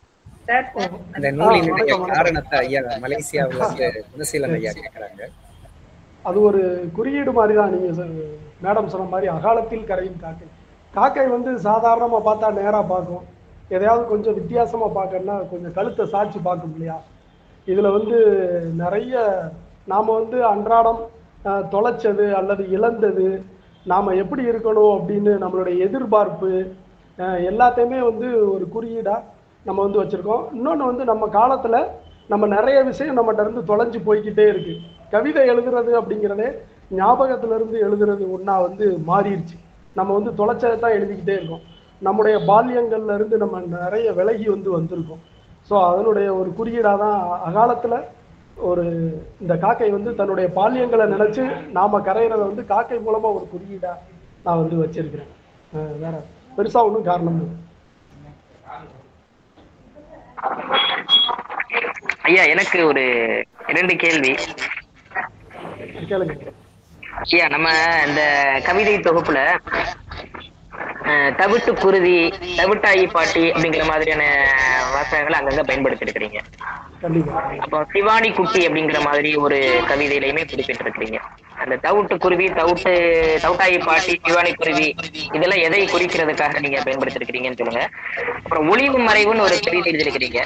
அந்த நூலினுடைய காரணத்தை ஐயா மலேசியாவுல இருந்து குணசீலன் ஐயா கேட்கிறாங்க அது ஒரு குறியீடு மாதிரி தான் நீங்கள் மேடம் சொன்ன மாதிரி அகாலத்தில் கரையும் காக்கை காக்கை வந்து சாதாரணமாக பார்த்தா நேராக பார்க்கும் எதையாவது கொஞ்சம் வித்தியாசமாக பார்க்கணுன்னா கொஞ்சம் கழுத்தை சாய்ச்சி பார்க்கும் இல்லையா இதில் வந்து நிறைய நாம் வந்து அன்றாடம் அஹ், தொலைச்சது அல்லது இழந்தது நாம் எப்படி இருக்கணும் அப்படின்னு நம்மளுடைய எதிர்பார்ப்பு அஹ், எல்லாத்தையுமே வந்து ஒரு குறியீடாக நம்ம வந்து வச்சுருக்கோம் இன்னொன்று வந்து நம்ம காலத்தில் நம்ம நிறைய விஷயம் நம்மகிட்ட இருந்து தொலைஞ்சு போய்க்கிட்டே இருக்கு கவிதை எழுதுறது அப்படிங்கிறதே ஞாபகத்துல இருந்து எழுதுறது ஒன்றா வந்து மாறிடுச்சு நம்ம வந்து தொலைச்சதை தான் எழுதிக்கிட்டே இருக்கோம் நம்முடைய பால்யங்கள்ல இருந்து நம்ம நிறைய விலகி வந்து வந்திருக்கோம் ஸோ அதனுடைய ஒரு குறியீடாக தான் அகாலத்தில் ஒரு இந்த காக்கை வந்து தன்னுடைய பால்யங்களை நினைச்சு நாம கரையிறத வந்து காக்கை மூலமா ஒரு குறியீடா நான் வந்து வச்சிருக்கிறேன் அஹ் வேற பெருசா ஒன்றும் காரணம் இல்லை ஐயா எனக்கு ஒரு இரண்டு கேள்வி கேளுங்க ஐயா நம்ம இந்த கவிதை தொகுப்புல அஹ், தவிட்டு குருதி தவிட்டாயி பாட்டி அப்படிங்கிற மாதிரியான வாசகங்களை அங்கங்க பயன்படுத்திருக்கிறீங்க கண்டிப்பா அப்போ சிவானி குட்டி அப்படிங்கிற மாதிரி ஒரு கவிதையிலையுமே குறிப்பிட்டிருக்கிறீங்க அந்த தவிட்டு குருவி தவிட்டு தவிட்டாயி பாட்டி சிவானி குருவி இதெல்லாம் எதை குறிக்கிறதுக்காக நீங்க பயன்படுத்திருக்கிறீங்கன்னு சொல்லுங்க அப்புறம் ஒளிவு மறைவுன்னு ஒரு கவிதை எழுதியிருக்கிறீங்க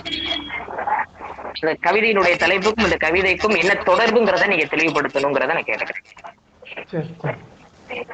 இந்த கவிதையினுடைய தலைப்புக்கும் இந்த கவிதைக்கும் என்ன தொடர்புங்கிறத நீங்க தெளிவுபடுத்தணுங்கிறத நான் கேட்டுக்கிறேன் சரி சரி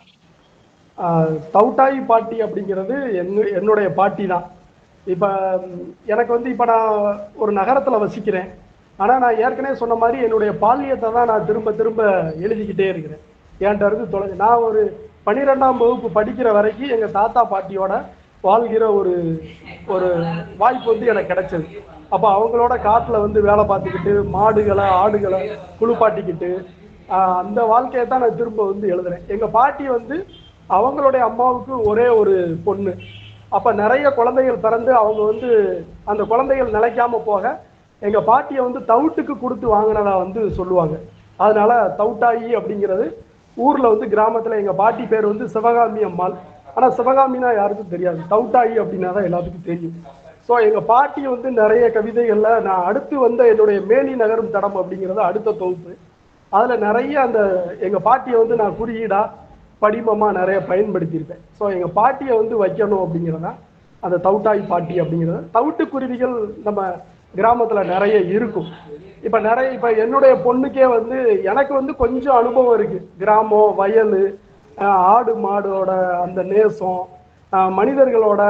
ஆஹ் தவுட்டாய் பாட்டி அப்படிங்கிறது என்ன என்னுடைய பாட்டி தான் இப்போ எனக்கு வந்து இப்போ நான் ஒரு நகரத்தில் வசிக்கிறேன் ஆனால் நான் ஏற்கனவே சொன்ன மாதிரி என்னுடைய பால்யத்தை தான் நான் திரும்ப திரும்ப எழுதிக்கிட்டே இருக்கிறேன் என்கிட்ட இருந்து தொலைஞ்சு நான் ஒரு பன்னிரெண்டாம் வகுப்பு படிக்கிற வரைக்கும் எங்கள் தாத்தா பாட்டியோட வாழ்கிற ஒரு ஒரு வாய்ப்பு வந்து எனக்கு கிடைச்சது அப்போ அவங்களோட காட்டில் வந்து வேலை பார்த்துக்கிட்டு மாடுகளை ஆடுகளை குளிப்பாட்டிக்கிட்டு ஆஹ் அந்த வாழ்க்கையை தான் நான் திரும்ப வந்து எழுதுறேன் எங்கள் பாட்டி வந்து அவங்களுடைய அம்மாவுக்கு ஒரே ஒரு பொண்ணு அப்போ நிறைய குழந்தைகள் பிறந்து அவங்க வந்து அந்த குழந்தைகள் நிலைக்காம போக எங்கள் பாட்டியை வந்து தவுட்டுக்கு கொடுத்து வாங்கினதா வந்து சொல்லுவாங்க அதனால தவுட்டாயி அப்படிங்கிறது ஊரில் வந்து கிராமத்தில் எங்கள் பாட்டி பேர் வந்து சிவகாமி அம்மாள் ஆனால் சிவகாமினா யாருக்கும் தெரியாது தவுட்டாயி அப்படின்னா தான் எல்லாத்துக்கும் தெரியும் ஸோ எங்கள் பாட்டி வந்து நிறைய கவிதைகளில் நான் அடுத்து வந்த என்னுடைய மேனி நகரும் தடம் அப்படிங்கிறது அடுத்த தொகுப்பு அதில் நிறைய அந்த எங்கள் பாட்டியை வந்து நான் குறியீடா படிமமாக நிறைய பயன்படுத்தியிருப்பேன் ஸோ எங்கள் பாட்டியை வந்து வைக்கணும் அப்படிங்கிறதா அந்த தவுட்டாய் பாட்டி அப்படிங்கிறது தவிட்டு குருவிகள் நம்ம கிராமத்தில் நிறைய இருக்கும் இப்போ நிறைய இப்போ என்னுடைய பொண்ணுக்கே வந்து எனக்கு வந்து கொஞ்சம் அனுபவம் இருக்குது கிராமம் வயல் ஆஹ் ஆடு மாடோட அந்த நேசம் ஆஹ் மனிதர்களோட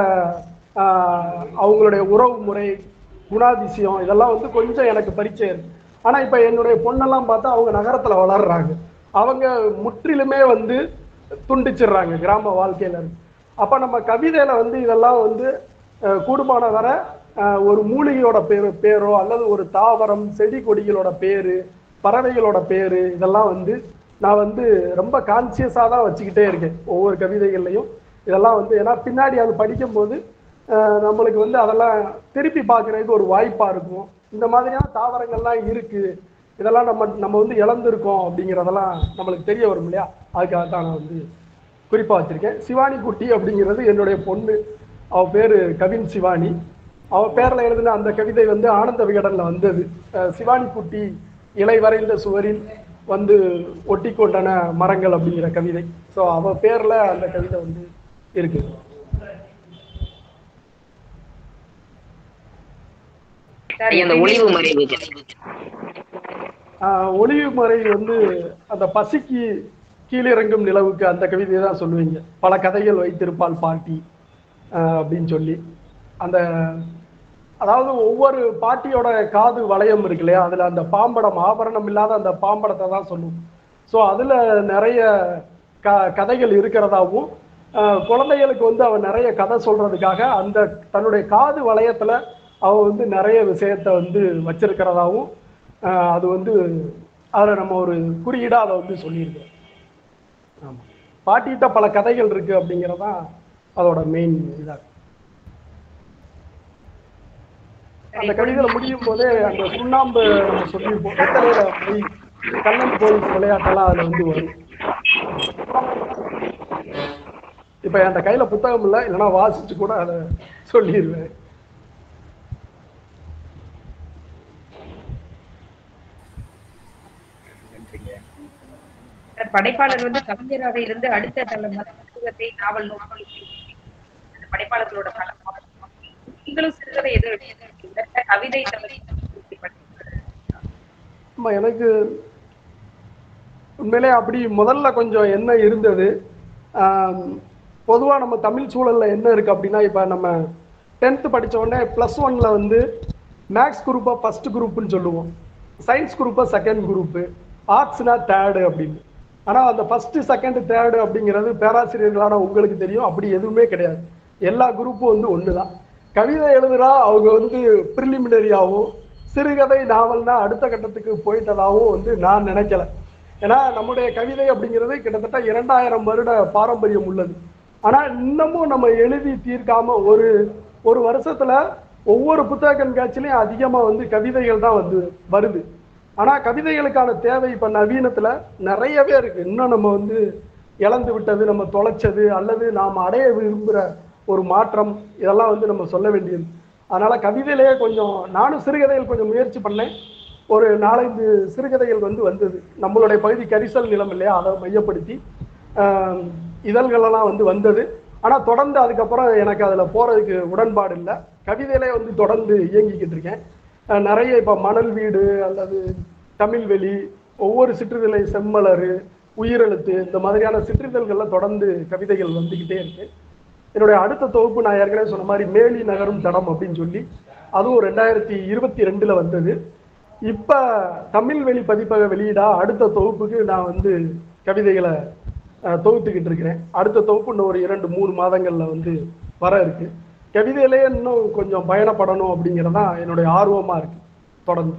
ஆஹ் அவங்களுடைய உறவு முறை குணாதிசயம் இதெல்லாம் வந்து கொஞ்சம் எனக்கு பரிச்சயம் இருக்கு ஆனா இப்ப என்னுடைய பொண்ணெல்லாம் பார்த்தா அவங்க நகரத்துல வளர்றாங்க அவங்க முற்றிலுமே வந்து துண்டிச்சிடுறாங்க கிராம வாழ்க்கையில இருந்து அப்ப நம்ம கவிதையில வந்து இதெல்லாம் வந்து அஹ், கூடுமான வரை அஹ், ஒரு மூலிகையோட பேரு பேரோ அல்லது ஒரு தாவரம் செடி கொடிகளோட பேரு பறவைகளோட பேரு இதெல்லாம் வந்து நான் வந்து ரொம்ப கான்சியஸாக தான் வச்சுக்கிட்டே இருக்கேன் ஒவ்வொரு கவிதைகள்லையும் இதெல்லாம் வந்து ஏன்னா பின்னாடி அது படிக்கும்போது அஹ், நம்மளுக்கு வந்து அதெல்லாம் திருப்பி பார்க்கறதுக்கு ஒரு வாய்ப்பாக இருக்கும் இந்த மாதிரியான தாவரங்கள்லாம் இருக்கு இதெல்லாம் நம்ம நம்ம வந்து இழந்திருக்கோம் அப்படிங்கிறதெல்லாம் நம்மளுக்கு தெரிய வரும் இல்லையா அதுக்காக தான் நான் வந்து குறிப்பாக வச்சிருக்கேன் சிவானி குட்டி அப்படிங்கிறது என்னுடைய பொண்ணு அவ பேர் கவின் சிவானி அவ பேரில் எழுதின அந்த கவிதை வந்து ஆனந்த விகடனில் வந்தது அஹ் சிவானி குட்டி இலை வரைந்த சுவரில் வந்து ஒட்டி கொண்டன மரங்கள் அப்படிங்கிற கவிதை ஸோ அவ பேரில் அந்த கவிதை வந்து இருக்கு சார் ஐயா, அந்த ஒளிவு மறைவு ஆஹ் ஒளிவு மறை வந்து அந்த பசிக்கு கீழிறங்கும் நிலவுக்கு அந்த கவிதையை தான் சொல்லுவீங்க பல கதைகள் வைத்திருப்பாள் பாட்டி ஆஹ் அப்படின்னு சொல்லி அந்த அதாவது ஒவ்வொரு பாட்டியோட காது வளையம் இருக்கு இல்லையா அதுல அந்த பாம்படம் ஆபரணம் இல்லாத அந்த பாம்படத்தை தான் சொல்லும் ஸோ அதுல நிறைய க கதைகள் இருக்கிறதாவும் ஆஹ் குழந்தைகளுக்கு வந்து அவன் நிறைய கதை சொல்றதுக்காக அந்த தன்னுடைய காது வளையத்துல அவ வந்து நிறைய விஷயத்த வந்து வச்சிருக்கிறதாவும் ஆஹ் அது வந்து அதில் நம்ம ஒரு குறியீடா அதை வந்து சொல்லியிருக்கோம் ஆமா பாட்டிகிட்ட பல கதைகள் இருக்கு அப்படிங்கிறதான் அதோட மெயின் இதாக அந்த கவிதையில முடியும் போதே அந்த சுண்ணாம்பு நம்ம சொல்லியிருப்போம் வெத்தலையில போய் கண்ணன் போலீஸ் விளையாட்டெல்லாம் அதுல வந்து வரும் இப்ப என்கிட்ட கையில புத்தகம் இல்லை இல்லைன்னா வாசிச்சு கூட அதை சொல்லிடுவேன் நன்றிங்க படைப்பாளர் வந்து கவிஞராக இருந்து அடுத்த தலைமுறை புத்தகத்தை நாவல் நூல்கள் அந்த படைப்பாளர்களோட பலம் நீங்களும் சிறுகதை எதுவும் எழுதியிருக்கீங்க கவிதை தவிர ஆமா எனக்கு உண்மையிலே அப்படி முதல்ல கொஞ்சம் என்ன இருந்தது பொதுவாக நம்ம தமிழ் சூழல்ல என்ன இருக்கு அப்படின்னா இப்போ நம்ம டென்த்து படிச்ச உடனே ப்ளஸ் ஒன்ல வந்து மேக்ஸ் குரூப்பை ஃபர்ஸ்ட் குரூப்னு சொல்லுவோம் சயின்ஸ் குரூப்பை செகண்ட் குரூப்பு ஆர்ட்ஸ்னா தேர்டு அப்படின்னு ஆனால் அந்த ஃபர்ஸ்ட் செகண்ட் தேர்டு அப்படிங்கிறது பேராசிரியர்களான உங்களுக்கு தெரியும் அப்படி எதுவுமே கிடையாது எல்லா குரூப்பும் வந்து ஒன்று தான் கவிதை எழுதுறா அவங்க வந்து ப்ரிலிமினரியாகவும் சிறுகதை நாவல்னா அடுத்த கட்டத்துக்கு போயிட்டதாகவும் வந்து நான் நினைக்கல ஏன்னா நம்முடைய கவிதை அப்படிங்கிறது கிட்டத்தட்ட இரண்டாயிரம் வருட பாரம்பரியம் உள்ளது ஆனா இன்னமும் நம்ம எழுதி தீர்க்காம ஒரு ஒரு வருஷத்துல ஒவ்வொரு புத்தக கண்காட்சியிலையும் அதிகமா வந்து கவிதைகள் தான் வந்து வருது ஆனா கவிதைகளுக்கான தேவை இப்ப நவீனத்துல நிறையவே இருக்கு இன்னும் நம்ம வந்து இழந்து விட்டது நம்ம தொலைச்சது அல்லது நாம் அடைய விரும்புகிற ஒரு மாற்றம் இதெல்லாம் வந்து நம்ம சொல்ல வேண்டியது அதனால கவிதையிலேயே கொஞ்சம் நானும் சிறுகதைகள் கொஞ்சம் முயற்சி பண்ணேன் ஒரு நாலஞ்சு சிறுகதைகள் வந்து வந்தது நம்மளுடைய பகுதி கரிசல் நிலம் இல்லையா அதை மையப்படுத்தி ஆஹ், இதழ்களெல்லாம் வந்து வந்தது ஆனால் தொடர்ந்து அதுக்கப்புறம் எனக்கு அதில் போகிறதுக்கு உடன்பாடு இல்லை கவிதையிலே வந்து தொடர்ந்து இயங்கிக்கிட்டு இருக்கேன் ஆஹ், நிறைய இப்போ மணல் வீடு அல்லது தமிழ்வெளி ஒவ்வொரு சிற்றிதழை செம்மலர் உயிரெழுத்து இந்த மாதிரியான சிற்றிதழ்கள்ல தொடர்ந்து கவிதைகள் வந்துக்கிட்டே இருக்கு என்னுடைய அடுத்த தொகுப்பு நான் ஏற்கனவே சொன்ன மாதிரி மேலி நகரும் தடம் அப்படின்னு சொல்லி அதுவும் ரெண்டாயிரத்தி இருபத்தி ரெண்டுல வந்தது இப்ப தமிழ் வெளி பதிப்பக வெளியிடா அடுத்த தொகுப்புக்கு நான் வந்து கவிதைகளை அஹ், தொகுத்துக்கிட்டு இருக்கிறேன் அடுத்த தொகுப்பு இன்னும் ஒரு இரண்டு மூணு மாதங்கள்ல வந்து வர இருக்கு கவிதையிலேயே இன்னும் கொஞ்சம் பயணப்படணும் அப்படிங்கிறதான் என்னுடைய ஆர்வமா இருக்கு தொடர்ந்து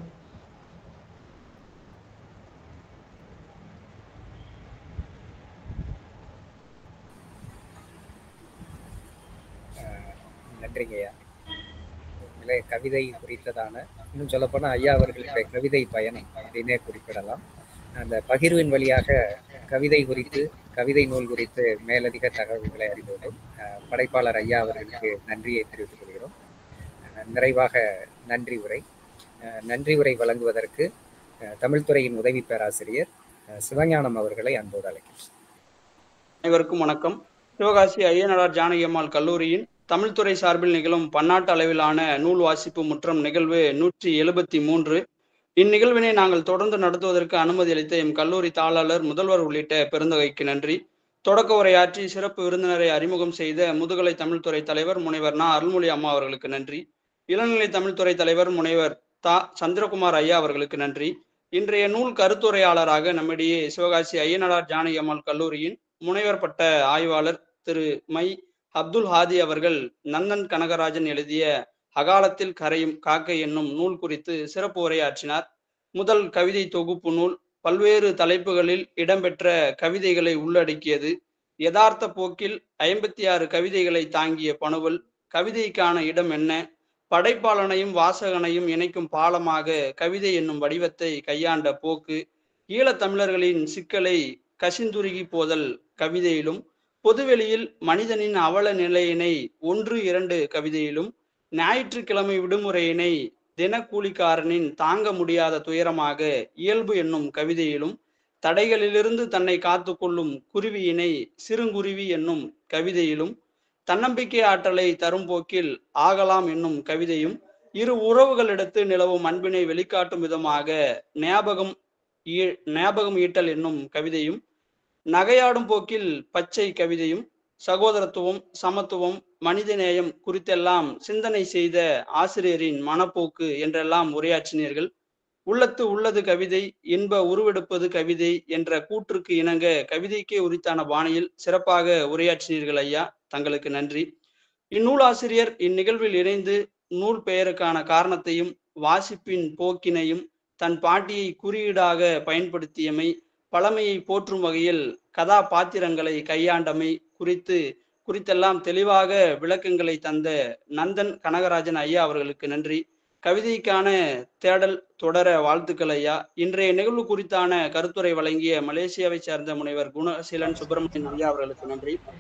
நன்றிங்க ஐயா உண்மையிலே கவிதை குறித்ததான இன்னும் சொல்லப்போனால் ஐயா அவர்களுடைய கவிதை பயணம் அப்படின்னே குறிப்பிடலாம் அந்த பகிர்வின் வழியாக கவிதை குறித்து கவிதை நூல் குறித்து மேலதிக தகவல்களை அறிந்தோடு அஹ், படைப்பாளர் ஐயா அவர்களுக்கு நன்றியை தெரிவித்துக் கொள்கிறோம் அஹ், நிறைவாக நன்றி உரை அஹ், நன்றி உரை வழங்குவதற்கு அஹ், தமிழ்துறையின் உதவி பேராசிரியர் அஹ், சிவஞானம் அவர்களை அன்போடு அழைக்கிறேன் அனைவருக்கும் வணக்கம் சிவகாசி ஐயனார் ஜானகி அம்மாள் கல்லூரியின் தமிழ்துறை சார்பில் நிகழும் பன்னாட்டு அளவிலான நூல் வாசிப்பு முற்றம் நிகழ்வு நூற்றி எழுபத்தி மூன்று இந்நிகழ்வினை நாங்கள் தொடர்ந்து நடத்துவதற்கு அனுமதி அளித்த எம் கல்லூரி தாளாளர் முதல்வர் உள்ளிட்ட பெருந்தகைக்கு நன்றி தொடக்க உரையாற்றி சிறப்பு விருந்தினரை அறிமுகம் செய்த முதுகலை தமிழ்துறை தலைவர் முனைவர் நா அருள்மொழி அம்மா அவர்களுக்கு நன்றி இளநிலை தமிழ்துறை தலைவர் முனைவர் தா சந்திரகுமார் ஐயா அவர்களுக்கு நன்றி இன்றைய நூல் கருத்துரையாளராக நம்மிடையே சிவகாசி ஐயனார் ஜானகி அம்மாள் கல்லூரியின் முனைவர் பட்ட ஆய்வாளர் திரு மை அப்துல் ஹாதி அவர்கள் நந்தன் கனகராஜன் எழுதிய அகாலத்தில் கரையும் காக்கை என்னும் நூல் குறித்து சிறப்பு உரையாற்றினார் முதல் கவிதை தொகுப்பு நூல் பல்வேறு தலைப்புகளில் இடம்பெற்ற கவிதைகளை உள்ளடக்கியது யதார்த்த போக்கில் ஐம்பத்தி ஆறு கவிதைகளை தாங்கிய பணுவல் கவிதைக்கான இடம் என்ன படைப்பாளனையும் வாசகனையும் இணைக்கும் பாலமாக கவிதை என்னும் வடிவத்தை கையாண்ட போக்கு ஈழத்தமிழர்களின் சிக்கலை கசிந்துருகி போதல் கவிதையிலும் பொதுவெளியில் மனிதனின் அவல நிலையினை ஒன்று இரண்டு கவிதையிலும் ஞாயிற்றுக்கிழமை விடுமுறையினை தினக்கூலிக்காரனின் தாங்க முடியாத துயரமாக இயல்பு என்னும் கவிதையிலும் தடைகளிலிருந்து தன்னை காத்து கொள்ளும் குருவியினை சிறுங்குருவி என்னும் கவிதையிலும் தன்னம்பிக்கை ஆற்றலை தரும் போக்கில் ஆகலாம் என்னும் கவிதையும் இரு உறவுகளிடத்து நிலவும் அன்பினை வெளிக்காட்டும் விதமாக ஞாபகம் ஈ- ஞாபகம் ஈட்டல் என்னும் கவிதையும் நகையாடும் போக்கில் பச்சை கவிதையும் சகோதரத்துவம் சமத்துவம் மனிதநேயம் குறித்தெல்லாம் சிந்தனை செய்த ஆசிரியரின் மனப்போக்கு என்றெல்லாம் உரையாற்றினீர்கள் உள்ளத்து உள்ளது கவிதை இன்ப உருவெடுப்பது கவிதை என்ற கூற்றுக்கு இணங்க கவிதைக்கே உரித்தான பாணியில் சிறப்பாக உரையாற்றினீர்கள் ஐயா தங்களுக்கு நன்றி இந்நூலாசிரியர் இந்நிகழ்வில் இணைந்து நூல் பெயருக்கான காரணத்தையும் வாசிப்பின் போக்கினையும் தன் பாட்டியை குறியீடாக பயன்படுத்தியமை பழமையை போற்றும் வகையில் கதாபாத்திரங்களை கையாண்டமை குறித்து குறித்தெல்லாம் தெளிவாக விளக்கங்களை தந்த நந்தன் கனகராஜன் ஐயா அவர்களுக்கு நன்றி கவிதைக்கான தேடல் தொடர வாழ்த்துக்கள் ஐயா இன்றைய நிகழ்வு குறித்தான கருத்துரை வழங்கிய மலேசியாவை சேர்ந்த முனைவர் குணசீலன் சுப்பிரமணியன் ஐயா அவர்களுக்கு நன்றி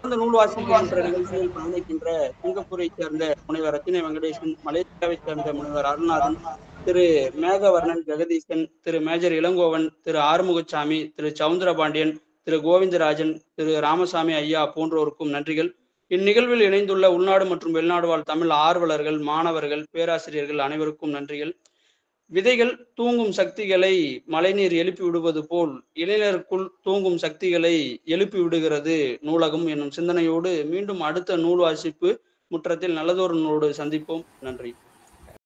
இந்த நூல் வாசிப்பு என்ற நிகழ்ச்சியில் பயணிக்கின்ற சிங்கப்பூரை சேர்ந்த முனைவர் ரத்தின வெங்கடேசன் மலேசியாவை சேர்ந்த முனைவர் அருணாதன் திரு மேகவர்ணன் ஜெகதீசன் திரு மேஜர் இளங்கோவன் திரு ஆறுமுகசாமி திரு சவுந்தரபாண்டியன் திரு கோவிந்தராஜன் திரு ராமசாமி ஐயா போன்றோருக்கும் நன்றிகள் இந்நிகழ்வில் இணைந்துள்ள உள்நாடு மற்றும் வெளிநாடு வாழ் தமிழ் ஆர்வலர்கள் மாணவர்கள் பேராசிரியர்கள் அனைவருக்கும் நன்றிகள் விதைகள் தூங்கும் சக்திகளை மழைநீர் எழுப்பி விடுவது போல் இளைஞருக்குள் தூங்கும் சக்திகளை எழுப்பி விடுகிறது நூலகம் என்னும் சிந்தனையோடு மீண்டும் அடுத்த நூல் வாசிப்பு முற்றத்தில் நல்லதொரு நூலோடு சந்திப்போம் நன்றி